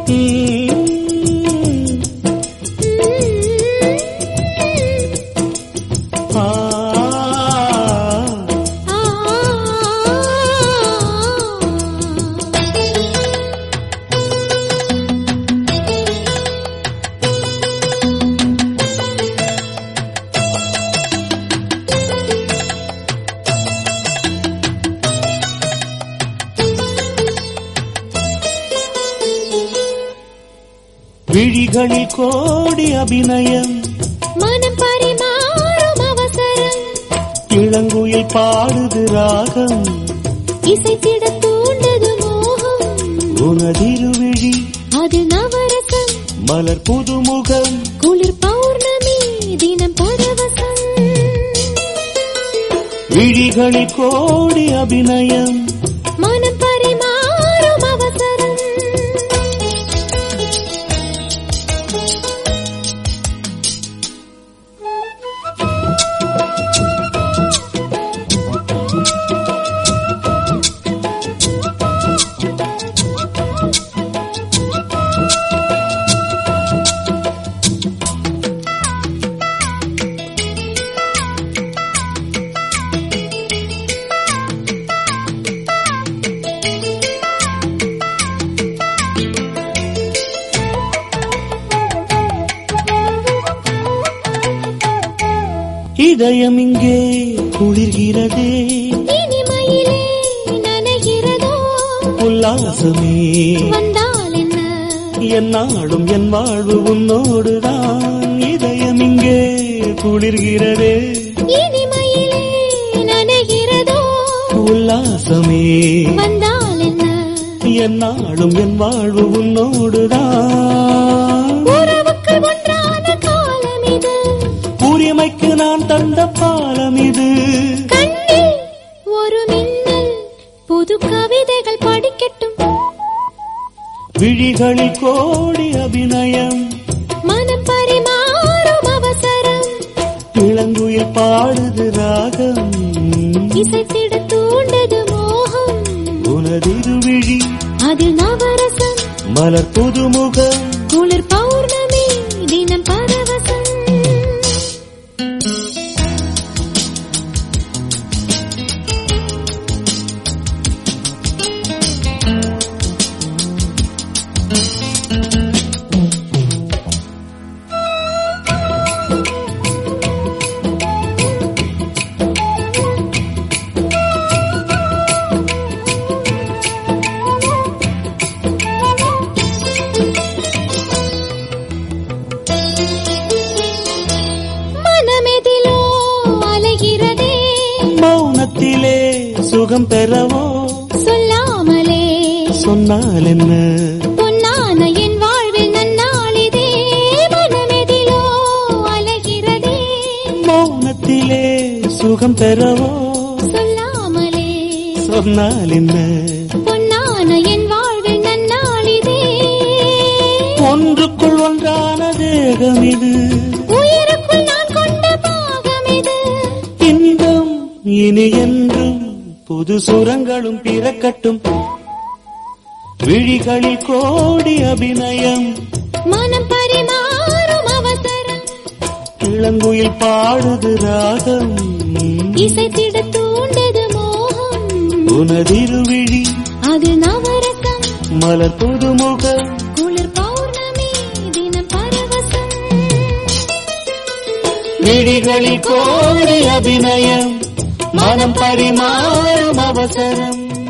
ஆ விழிகளில் கோடி அபிநயம் மனம் பரிமாறும் அவசரம் இளங்குயில் பாடுது ராகம் இசைத்திட தூண்டது மோகம் உனதிருவிழி அது நவரசம் மலர் புதுமுகம் குளிர் பௌர்ணமி தினம் பரவசம் விழிகளில் கோடி அபிநயம் மனம் பரிமாறும் அவசரம் இதயம் இங்கே குளிர்கிறதே இனிமையிலே நனைகிறதோ உல்லாசமே வந்தால் என்ன என்னாலும் என் வாழ்வு உன்னோடுதான் இதயம் இங்கே குளிர்கிறதே இனிமையிலே நனைகிறதோ உல்லாசமே வந்தால் என்ன என்னாலும் என் வாழ்வு உன்னோடுதான் உறவுக்கு ஒன்றான காலம் இது உரிமைக்கு நான் தந்த பாலம் இது கண்ணில் ஒரு மின்னல் புது கவிதைகள் படிக்கட்டும் விழிகளில் கோடி அபிநயம் மனம் பரிமாறும் அவசரம் இளங்குயில் பாடுது ராகம் இசைத்திட தூண்டது மோகம் உனதிருவிழி அதில் நவரசம் மலர் புதுமுகம் குளிர் பௌர்ணமி தினம் பரவசம் மனமெதிலோ அலைகிறதே மௌனத்திலே சுகம் பெறவோ சொல்லாமலே சொன்னால் என்ன பொன்னான என் வாழ்வில் நன்னாளிதே மனமெதிலோ அலைகிறதே மௌனத்திலே சுகம் பெறவோ சொல்லாமலே சொன்னால் என்ன பொன்னான என் வாழ்வில் நன்னாளிதே ஒன்றுக்குள் ஒன்றான தேகம் இது உயிருக்குள் நான் கொண்ட பாகம் இது இன்பம் இனி என்றும் புது சுரங்களும் பிறக்கட்டும் விழிகளில் கோடி அபிநயம் மனம் பரிமாறும் அவசரம் இளங்குயில் பாடுது ராகம் இசைத்திட தூண்டது மோகம் உனதிருவிழி அது நவரசம் மலர் புதுமுகம் குளிர் பௌர்ணமி தினம் பரவசம் விழிகளில் கோடி அபிநயம் மனம் பரிமாறும் அவசரம்